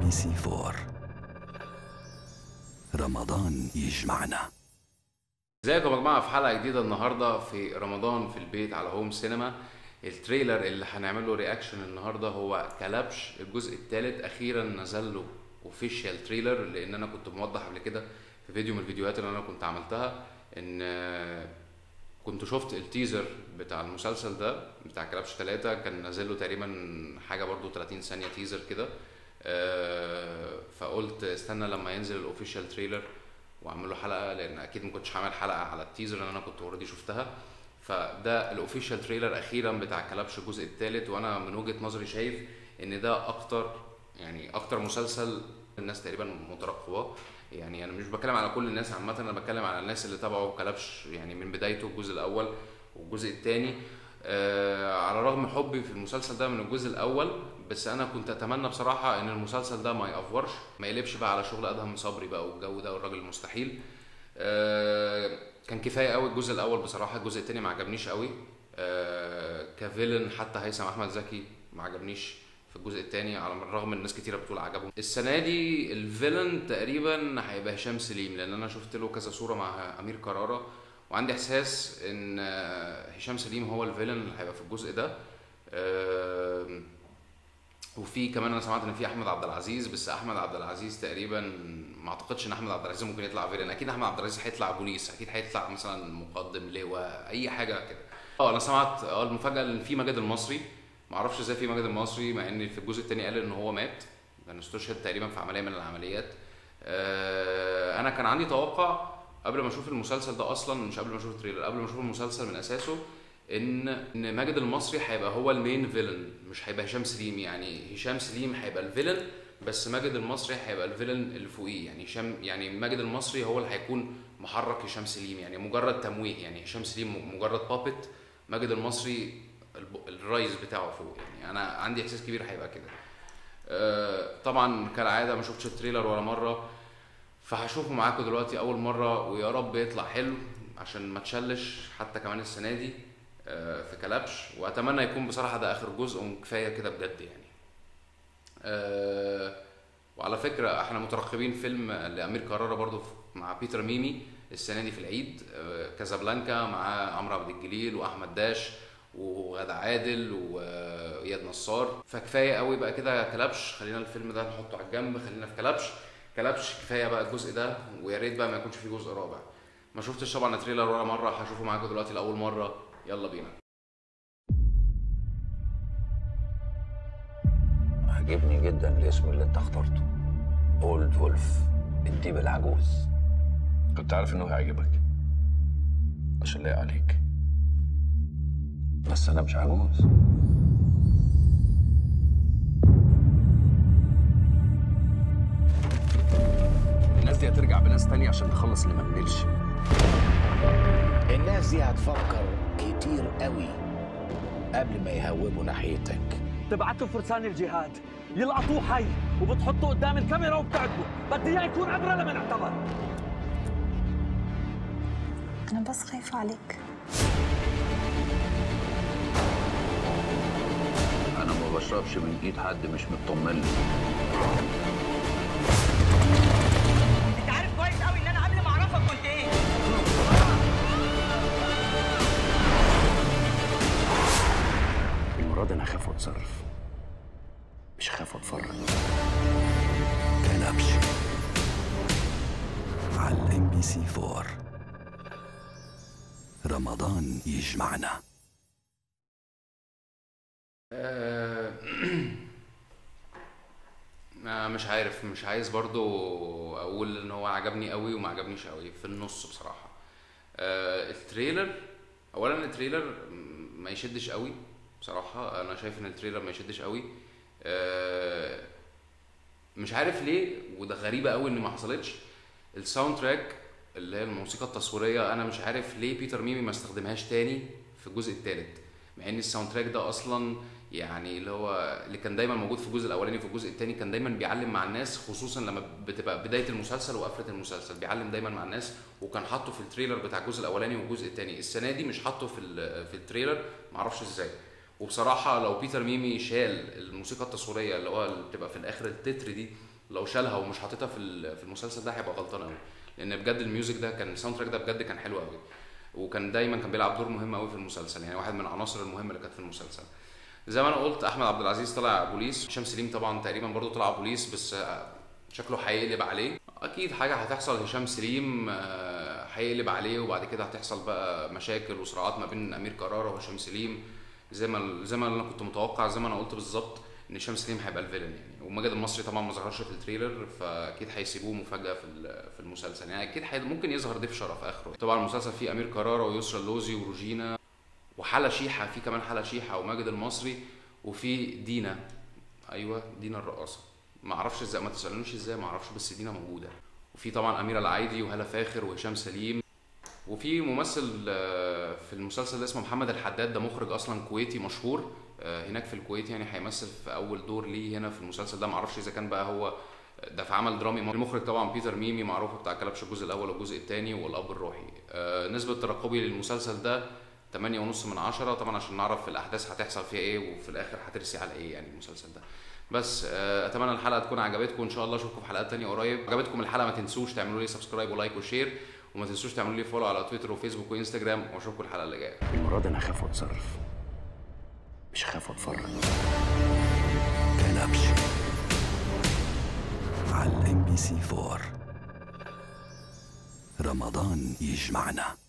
بي سي 4 رمضان يجمعنا ازيكم يا جماعه في حلقه جديده النهارده في رمضان في البيت على هوم سينما التريلر اللي هنعمل له رياكشن النهارده هو كلبش الجزء الثالث اخيرا نزل له اوفيشال تريلر لان انا كنت موضح قبل كده في فيديو من الفيديوهات اللي انا كنت عملتها ان آه، كنت شفت التيزر بتاع المسلسل ده بتاع كلبش ثلاثة كان نازل له تقريبا حاجه برضو 30 ثانيه تيزر كده آه، فقلت استنى لما ينزل الاوفيشال تريلر واعمل له حلقه لان اكيد ما كنتش هعمل حلقه على التيزر اللي انا كنت اوريدي شفتها فده الاوفيشال تريلر اخيرا بتاع كلبش الجزء الثالث وانا من وجهه نظري شايف ان ده اكتر يعني اكتر مسلسل الناس تقريبا مترقباه يعني انا مش بتكلم على كل الناس عامه انا بتكلم على الناس اللي تابعوا كلبش يعني من بدايته الجزء الاول والجزء الثاني آه على رغم حبي في المسلسل ده من الجزء الاول بس انا كنت اتمنى بصراحه ان المسلسل ده ما يأفورش ما يقلبش بقى على شغل ادهم صبري بقى والجو ده والراجل المستحيل آه كان كفايه قوي الجزء الاول بصراحه الجزء الثاني ما عجبنيش قوي آه كفيلن حتى هيثم احمد زكي ما عجبنيش في الجزء الثاني على الرغم ان ناس كتيره بتقول عجبهم السنه دي الفيلن تقريبا هيبقى هشام سليم لان انا شفت له كذا صوره مع امير كرارة وعندي احساس ان آه، هشام سليم هو الفيلن اللي هيبقى في الجزء ده آه، وفي كمان انا سمعت ان في احمد عبد العزيز بس احمد عبد العزيز تقريبا ما اعتقدش ان احمد عبد العزيز ممكن يطلع فيلن اكيد احمد عبد العزيز هيطلع بوليس اكيد هيطلع مثلا مقدم لواء اي حاجه كده اه انا سمعت اه المفاجاه ان في مجد المصري ما اعرفش ازاي في مجد المصري مع ان في الجزء الثاني قال ان هو مات كان استشهد تقريبا في عمليه من العمليات آه انا كان عندي توقع قبل ما اشوف المسلسل ده اصلا مش قبل ما اشوف التريلر قبل ما اشوف المسلسل من اساسه ان ان ماجد المصري هيبقى هو المين فيلن مش هيبقى هشام سليم يعني هشام سليم هيبقى الفيلن بس ماجد المصري هيبقى الفيلن اللي فوقيه يعني هشام يعني ماجد المصري هو اللي هيكون محرك هشام سليم يعني مجرد تمويه يعني هشام سليم مجرد بابت ماجد المصري الب- الرئيس بتاعه فوق يعني انا عندي احساس كبير هيبقى كده آه، طبعا كالعاده ما شفتش التريلر ولا مره فهشوفه معاكم دلوقتي اول مره ويا رب يطلع حلو عشان ما تشلش حتى كمان السنه دي آه، في كلبش واتمنى يكون بصراحه ده اخر جزء وكفايه كده بجد يعني آه، وعلى فكره احنا مترقبين فيلم لامير كرارة برضو مع بيتر ميمي السنه دي في العيد آه، كازابلانكا مع عمرو عبد الجليل واحمد داش وغادة عادل واياد نصار فكفايه قوي بقى كده كلبش خلينا الفيلم ده نحطه على الجنب خلينا في كلبش كلبش كفايه بقى الجزء ده ويا ريت بقى ما يكونش فيه جزء رابع ما شفتش طبعا التريلر ولا مره هشوفه معاكم دلوقتي لاول مره يلا بينا عجبني جدا الاسم اللي انت اخترته اولد وولف الديب العجوز كنت عارف انه هيعجبك عشان لايق عليك بس انا مش عجوز الناس دي هترجع بناس تانية عشان تخلص اللي ما نملش الناس دي هتفكر كتير قوي قبل ما يهوبوا ناحيتك تبعتوا فرسان الجهاد يلقطوه حي وبتحطوه قدام الكاميرا وبتعدوا بدي اياه يكون عبره لمن اعتبر أنا بس خايفة عليك انا ما بشربش من ايد حد مش مطمن له انت عارف كويس قوي ان انا قبل ما اعرفك كنت ايه المرة دي أنا هخاف وأتصرف مش هخاف وأتفرج كلبش على الام بي سي 4 رمضان يجمعنا آه، آه، مش عارف مش عايز برضو اقول ان هو عجبني قوي وما عجبنيش قوي في النص بصراحه آه، التريلر اولا التريلر م- ما يشدش قوي بصراحه انا شايف ان التريلر ما يشدش قوي آه، مش عارف ليه وده غريبه قوي ان ما حصلتش الساوند تراك اللي هي الموسيقى التصويريه انا مش عارف ليه بيتر ميمي ما استخدمهاش تاني في الجزء الثالث مع ان الساوند تراك ده اصلا يعني اللي هو اللي كان دايما موجود في الجزء الاولاني وفي الجزء الثاني كان دايما بيعلم مع الناس خصوصا لما بتبقى بدايه المسلسل وقفله المسلسل بيعلم دايما مع الناس وكان حاطه في التريلر بتاع الجزء الاولاني والجزء الثاني السنه دي مش حاطه في ال- في التريلر معرفش ازاي وبصراحه لو بيتر ميمي شال الموسيقى التصويريه اللي هو اللي بتبقى في الاخر التتر دي لو شالها ومش حاططها في ال- في المسلسل ده هيبقى غلطان قوي لان بجد الميوزك ده كان الساوند تراك ده بجد كان حلو قوي وكان دايما كان بيلعب دور مهم قوي في المسلسل يعني واحد من العناصر المهمه اللي كانت في المسلسل زي ما انا قلت احمد عبد العزيز طلع بوليس هشام سليم طبعا تقريبا برضو طلع بوليس بس آه، شكله هيقلب عليه اكيد حاجه هتحصل هشام سليم آه، هيقلب عليه وبعد كده هتحصل بقى مشاكل وصراعات ما بين امير كرارة وهشام سليم زي ما زي ما انا كنت متوقع زي ما انا قلت بالظبط ان هشام سليم هيبقى الفيلن يعني وماجد المصري طبعا ما ظهرش في التريلر فاكيد هيسيبوه مفاجاه في ال- في المسلسل يعني اكيد حي... ممكن يظهر ضيف شرف اخره طبعا المسلسل فيه امير كرارة ويسرا اللوزي وروجينا وحلا شيحه في كمان حلا شيحه وماجد المصري وفي دينا ايوه دينا الرقاصه ما اعرفش ازاي ما تسالونيش ازاي ما اعرفش بس دينا موجوده وفي طبعا اميره العايدي وهلا فاخر وهشام سليم وفي ممثل آه، في المسلسل ده اسمه محمد الحداد ده مخرج اصلا كويتي مشهور آه، هناك في الكويت يعني هيمثل في اول دور ليه هنا في المسلسل ده معرفش اذا كان بقى هو ده في عمل درامي المخرج طبعا بيتر ميمي معروف بتاع كلبش الجزء الاول والجزء الثاني والاب الروحي آه، نسبه ترقبي للمسلسل ده 8.5 من عشرة طبعا عشان نعرف الاحداث هتحصل فيها ايه وفي الاخر هترسي على ايه يعني المسلسل ده بس آه، اتمنى الحلقه تكون عجبتكم ان شاء الله اشوفكم في حلقات تانية قريب عجبتكم الحلقه ما تنسوش تعملوا لي سبسكرايب ولايك وشير وما تنسوش تعملوا لي فولو على تويتر وفيسبوك وانستجرام واشوفكم الحلقه اللي جايه المرة دي أنا هخاف وأتصرف مش هخاف وأتفرج كلبش على الام بي سي 4 رمضان يجمعنا